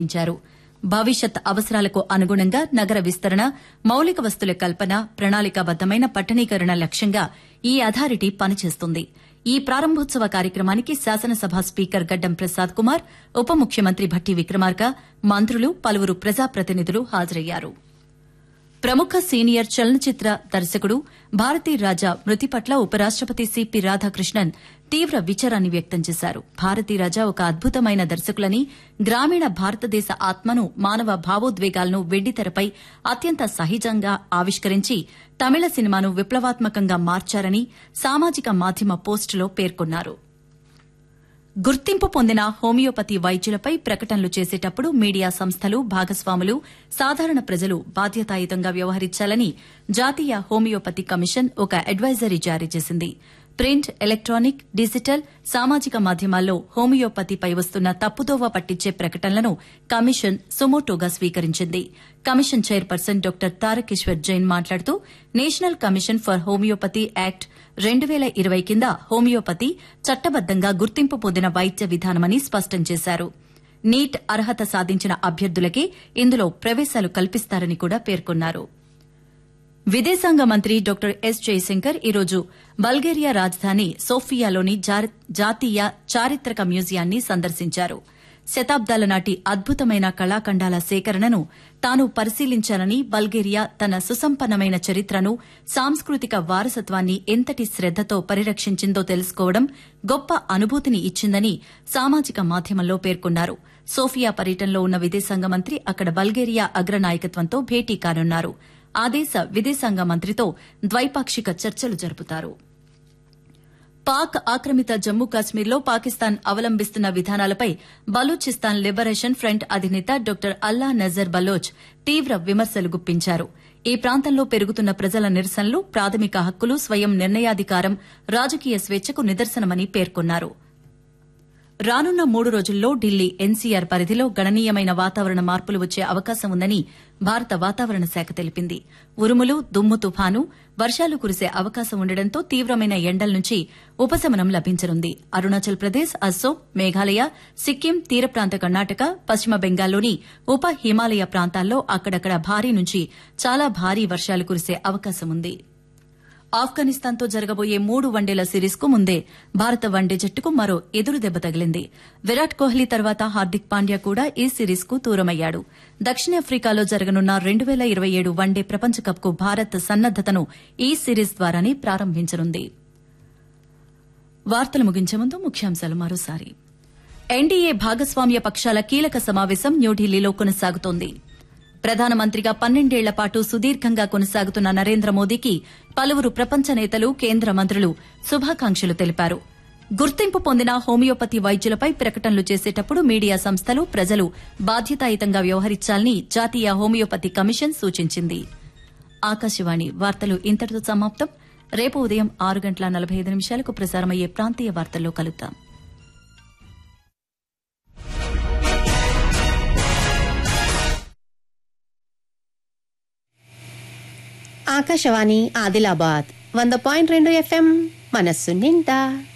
ఇచ్చారు భవిష్యత్ అవసరాలకు అనుగుణంగా నగర విస్తరణ మౌలిక వస్తుల కల్పన ప్రణాళికాబద్దమైన పట్టణీకరణ లక్ష్యంగా ఈ అథారిటీ పనిచేస్తుంది ఈ ప్రారంభోత్సవ కార్యక్రమానికి శాసనసభ స్పీకర్ గడ్డం ప్రసాద్ కుమార్ ఉప ముఖ్యమంత్రి భట్టి విక్రమార్క మంత్రులు పలువురు ప్రజాప్రతినిధులు హాజరయ్యారు ప్రముఖ సీనియర్ చలనచిత్ర దర్శకుడు భారతీ రాజా మృతి పట్ల ఉపరాష్టపతి సిపి రాధాకృష్ణన్ తీవ్ర విచారాన్ని వ్యక్తం చేశారు భారతీ రాజా ఒక అద్భుతమైన దర్శకులని గ్రామీణ భారతదేశ ఆత్మను మానవ భావోద్వేగాలను వెండితెరపై అత్యంత సహజంగా ఆవిష్కరించి తమిళ సినిమాను విప్లవాత్మకంగా మార్చారని సామాజిక మాధ్యమ పోస్టులో పేర్కొన్నారు గుర్తింపు పొందిన హోమియోపతి వైద్యులపై ప్రకటనలు చేసేటప్పుడు మీడియా సంస్థలు భాగస్వాములు సాధారణ ప్రజలు బాధ్యతాయుతంగా వ్యవహరించాలని జాతీయ హోమియోపతి కమిషన్ ఒక అడ్వైజరీ జారీ చేసింది ప్రింట్ ఎలక్ట్రానిక్ డిజిటల్ సామాజిక మాధ్యమాల్లో హోమియోపతిపై వస్తున్న తప్పుదోవ పట్టించే ప్రకటనలను కమిషన్ సుమోటోగా స్వీకరించింది commission chairperson doctor Tarakeshwar Jain మాట్లాడుతూ national commission for homoeopathy act రెండు వేల ఇరవై కింద హోమియోపతి చట్టబద్దంగా గుర్తింపు పొందిన వైద్య విధానమని స్పష్టం చేశారు నీట్ అర్హత సాధించిన అభ్యర్థులకే ఇందులో ప్రవేశాలు కల్పిస్తారని కూడా పేర్కొన్నారు విదేశాంగ మంత్రి డాక్టర్ ఎస్ జయశంకర్ ఈరోజు బల్గేరియా రాజధాని సోఫియాలోని జాతీయ చారిత్రక మ్యూజియాన్ని సందర్శించారు శతాబ్దాల నాటి అద్భుతమైన కళాఖండాల సేకరణను తాను పరిశీలించానని బల్గేరియా తన సుసంపన్నమైన చరిత్రను సాంస్కృతిక వారసత్వాన్ని ఎంతటి శ్రద్దతో పరిరక్షించిందో తెలుసుకోవడం గొప్ప అనుభూతిని ఇచ్చిందని సామాజిక మాధ్యమంలో పేర్కొన్నారు సోఫియా పర్యటనలో ఉన్న విదేశాంగ మంత్రి అక్కడ బల్గేరియా అగ్రనాయకత్వంతో భేటీ కానున్నారు ఆ దేశ విదేశాంగ మంత్రితో ద్వైపాక్షిక చర్చలు జరుపుతారు పాక్ ఆక్రమిత జమ్మూ కాశ్మీర్లో పాకిస్తాన్ అవలంబిస్తున్న విధానాలపై బలూచిస్తాన్ లిబరేషన్ ఫ్రంట్ అధినేత డాక్టర్ అల్లా నజర్ బలోచ్ తీవ్ర విమర్శలు గుప్పించారు ఈ ప్రాంతంలో పెరుగుతున్న ప్రజల నిరసనలు ప్రాథమిక హక్కులు స్వయం నిర్ణయాధికారం రాజకీయ స్వేచ్ఛకు నిదర్శనమని పేర్కొన్నారు రానున్న మూడు రోజుల్లో ఢిల్లీ ఎన్సీఆర్ పరిధిలో గణనీయమైన వాతావరణ మార్పులు వచ్చే అవకాశం ఉందని భారత వాతావరణ శాఖ తెలిపింది ఉరుములు దుమ్ము తుఫాను వర్షాలు కురిసే అవకాశం ఉండడంతో తీవ్రమైన ఎండల నుంచి ఉపశమనం లభించనుంది అరుణాచల్ ప్రదేశ్ అస్సోం మేఘాలయ సిక్కిం తీర ప్రాంత కర్ణాటక పశ్చిమ బెంగాల్లోని ఉప హిమాలయ ప్రాంతాల్లో అక్కడక్కడ భారీ నుంచి చాలా భారీ వర్షాలు కురిసే అవకాశం ఉంది ఆఫ్ఘనిస్తాన్తో జరగబోయే మూడు వన్డేల సిరీస్కు ముందే భారత వన్డే జట్టుకు మరో ఎదురు దెబ్బ తగిలింది విరాట్ కోహ్లీ తర్వాత హార్దిక్ పాండ్యా కూడా ఈ సిరీస్కు దూరమయ్యాడు దక్షిణాఫ్రికాలో జరగనున్న రెండు వేల ఇరవై ఏడు వన్డే ప్రపంచ కప్కు భారత్ సన్నద్దతను ఈ సిరీస్ ద్వారానే ప్రారంభించనుంది వార్తలు ముగించే ముందు ముఖ్యాంశాలు మరోసారి ఎన్డీఏ భాగస్వామ్య పక్షాల కీలక సమావేశం న్యూఢిల్లీలో కొనసాగుతోంది ప్రధానమంత్రిగా పన్నెండేళ్ల పాటు సుదీర్ఘంగా కొనసాగుతున్న నరేంద్ర మోదీకి పలువురు ప్రపంచ నేతలు కేంద్ర మంత్రులు శుభాకాంక్షలు తెలిపారు గుర్తింపు పొందిన హోమియోపతి వైద్యులపై ప్రకటనలు చేసేటప్పుడు మీడియా సంస్థలు ప్రజలు బాధ్యతాయుతంగా వ్యవహరించాలని జాతీయ హోమియోపతి కమిషన్ సూచించింది ఆకాశవాణి వార్తలు ఇంతటితో సమాప్తం రేపు ఉదయం ఆరు గంటల నలభై ఐదు నిమిషాలకు ప్రసారమయ్యే ప్రాంతీయ వార్తల్లో కలుద్దాం ఆకాశవాణి ఆదిలాబాద్ వంద పాయింట్ రెండు ఎఫ్ఎం మనస్సు నిండా